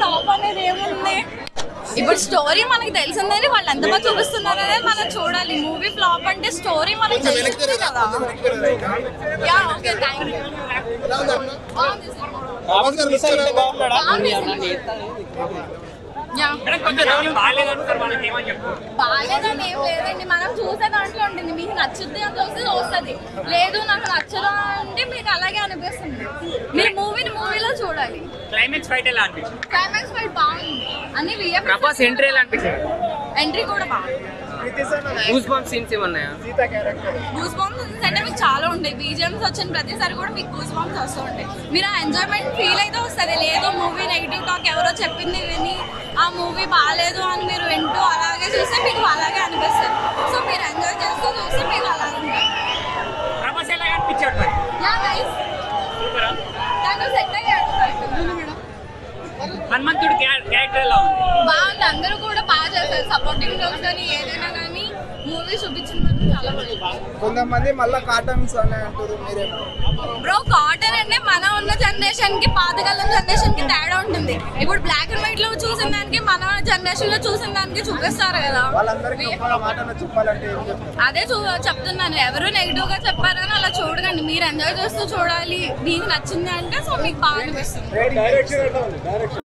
Flop అనేది ఏముంది ఇప్పుడు స్టోరీ మనకి తెలిసిందని వాళ్ళు ఎంత బాగా చూపిస్తున్నారు అనేది మనం చూడాలి మూవీ ఫ్లాప్ అంటే స్టోరీ మనకి తెలిసిందే కదా యా ఓకే థ్యాంక్ యూ బాగుంది సినిమా. బాగుంది సినిమా. యా బాగాలేదని ఏం లేదండి మనం చూసే దాంట్లో ఉంటుంది మీకు నచ్చుద్ది అని చూస్తే వస్తుంది లేదు నాకు నచ్చదు అంటే మీకు అలాగే అనిపిస్తుంది మీరు మూవీని మూవీలో చూడాలి క్లైమాక్స్ ఫైట్ ఎలా అనిపించింది క్లైమాక్స్ ఫైట్ బాగుంది అన్ని ప్రభాస్ ఎంట్రీ ఎలా అనిపించింది ఎంట్రీ కూడా బాగుంది గూస్ బంప్ సీన్స్ ఏమన్నాయా గూస్ బాంబ్స్ అంటే మీకు చాలా ఉంటాయి బీజిఎమ్స్ వచ్చిన ప్రతిసారి కూడా మీకు గూస్ బాంబ్స్ వస్తూ ఉంటాయి మీరు ఆ ఎంజాయ్మెంట్ ఫీల్ అయితే వస్తుంది లేదు మూవీ నెగిటివ్ టాక్ ఎవరో చెప్పింది విని ఆ మూవీ బాగాలేదు అని మీరు వింటూ అలాగే చూస్తే మీకు అలాగే అనిపిస్తుంది సో మీరు ఎంజాయ్ చేస్తూ చూస్తే మీకు అలాగే ఉంటుంది ప్రభాస్ ఎలా అనిపించాడు మరి యా నైస్ సూపరా దాంట్లో సెట్ అయ్యాడు హనుమంతుడు క్యారెక్టర్ ఎలా ఉంది బాగుంది అందరూ కూడా బాగా చేశారు సపోర్టింగ్ రోల్స్ కానీ ఏదైనా కానీ మూవీ చూపించిన మాత్రం చాలా బాగుంది కొంతమంది మళ్ళీ కార్టూన్స్ అని అంటారు మీరేమో బ్రో కాటన్ అంటే మన ఉన్న జనరేషన్ కి పాతకాలం జనరేషన్ కి తేడా ఉంటుంది ఇప్పుడు బ్లాక్ అండ్ వైట్ లో చూసిన దానికి మన జనరేషన్ లో చూసిన దానికి చూపిస్తారు కదా వాళ్ళందరికీ ఒక మాట చెప్పాలంటే ఏం చెప్తారు అదే చూ చెప్తున్నాను ఎవరు నెగిటివ్ గా చెప్పారని అలా చూడకండి మీరు ఎంజాయ్ చేస్తూ చూడాలి మీకు నచ్చింది అంటే సో మీకు బాగా అనిపిస్తుంది